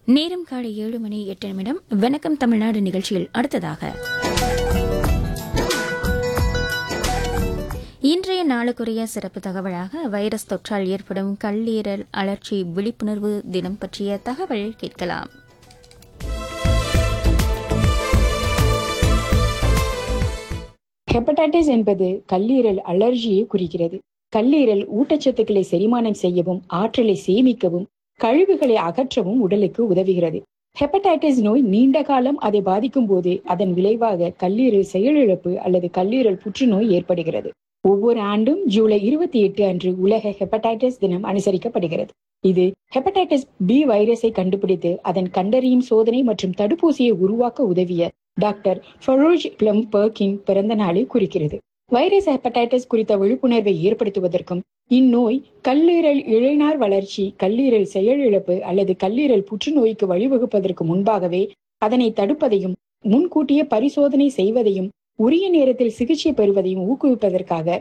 நேரம் காலை ஏழு மணி எட்டு நிமிடம் வணக்கம் தமிழ்நாடு நிகழ்ச்சியில் அடுத்ததாக இன்றைய நாளுக்குரிய சிறப்பு தகவலாக வைரஸ் தொற்றால் ஏற்படும் கல்லீரல் அழற்சி விழிப்புணர்வு தினம் பற்றிய தகவல் கேட்கலாம் ஹெப்படைட்டிஸ் என்பது கல்லீரல் அலர்ஜியை குறிக்கிறது கல்லீரல் ஊட்டச்சத்துக்களை செரிமானம் செய்யவும் ஆற்றலை சேமிக்கவும் கழிவுகளை அகற்றவும் உடலுக்கு உதவுகிறது ஹெப்படைட்டிஸ் நோய் நீண்ட காலம் அதை பாதிக்கும் போது அதன் விளைவாக கல்லீரல் செயலிழப்பு அல்லது கல்லீரல் புற்றுநோய் ஏற்படுகிறது ஒவ்வொரு ஆண்டும் ஜூலை இருபத்தி எட்டு அன்று உலக ஹெப்படைட்டிஸ் தினம் அனுசரிக்கப்படுகிறது இது ஹெப்படைட்டிஸ் பி வைரஸை கண்டுபிடித்து அதன் கண்டறியும் சோதனை மற்றும் தடுப்பூசியை உருவாக்க உதவிய டாக்டர் ஃபரோஜ் பிளம் பர்கின் பிறந்த நாளை குறிக்கிறது வைரஸ் ஹெப்படைட்டிஸ் குறித்த விழிப்புணர்வை ஏற்படுத்துவதற்கும் இந்நோய் கல்லீரல் இழைநார் வளர்ச்சி கல்லீரல் செயலிழப்பு அல்லது கல்லீரல் புற்றுநோய்க்கு வழிவகுப்பதற்கு முன்பாகவே அதனை தடுப்பதையும் முன்கூட்டிய பரிசோதனை செய்வதையும் உரிய நேரத்தில் சிகிச்சை பெறுவதையும் ஊக்குவிப்பதற்காக